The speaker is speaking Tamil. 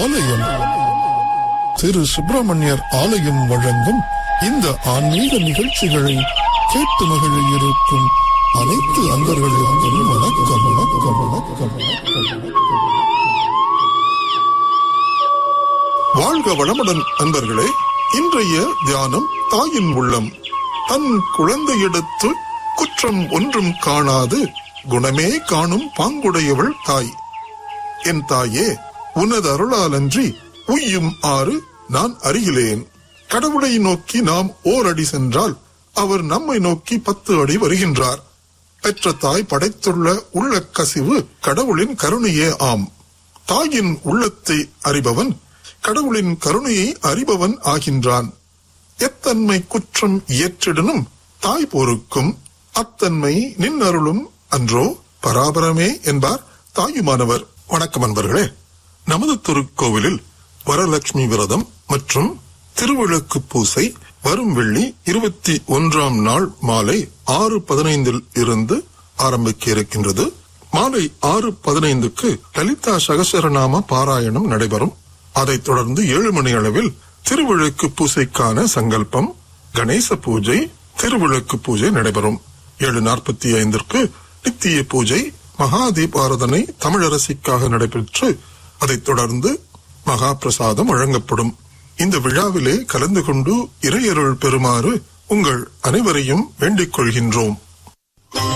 ஆலயம் திரு சுப்பிரமணியர் ஆலயம் வழங்கும் இந்த ஆன்மீக நிகழ்ச்சிகளை கேட்டு மகிழ இருக்கும் அனைத்து அன்பர்களுக்கும் வணக்கம் வணக்கம் வணக்கம் வணக்கம் வாழ்க வளமுடன் அன்பர்களே இன்றைய தியானம் தாயின் உள்ளம் தன் குழந்தையிடத்து குற்றம் ஒன்றும் காணாது குணமே காணும் பாங்குடையவள் தாய் என் தாயே உனது அருளாலன்றி உய்யும் ஆறு நான் அறிகிலேன் கடவுளை நோக்கி நாம் ஓர் அடி சென்றால் அவர் நம்மை நோக்கி பத்து அடி வருகின்றார் பெற்ற தாய் படைத்துள்ள உள்ள கசிவு கடவுளின் கருணையே ஆம் தாயின் உள்ளத்தை அறிபவன் கடவுளின் கருணையை அறிபவன் ஆகின்றான் எத்தன்மை குற்றம் இயற்றிடனும் தாய் போருக்கும் அத்தன்மை நின் அருளும் அன்றோ பராபரமே என்பார் தாயுமானவர் வணக்கம் அன்பர்களே நமது திருக்கோவிலில் வரலட்சுமி விரதம் மற்றும் திருவிளக்கு பூசை வரும் வெள்ளி இருபத்தி ஒன்றாம் நாள் மாலை ஆறு பதினைந்தில் இருந்து ஆரம்பிக்க இருக்கின்றது மாலை ஆறு பதினைந்துக்கு லலிதா சகசரநாம பாராயணம் நடைபெறும் அதைத் தொடர்ந்து ஏழு மணி அளவில் திருவிளக்கு பூசைக்கான சங்கல்பம் கணேச பூஜை திருவிளக்கு பூஜை நடைபெறும் ஏழு நாற்பத்தி ஐந்திற்கு நித்திய பூஜை மகா தீபாரதனை தமிழரசிக்காக நடைபெற்று அதைத் தொடர்ந்து மகா பிரசாதம் வழங்கப்படும் இந்த விழாவிலே கலந்து கொண்டு இறையருள் பெறுமாறு உங்கள் அனைவரையும் வேண்டிக் கொள்கின்றோம்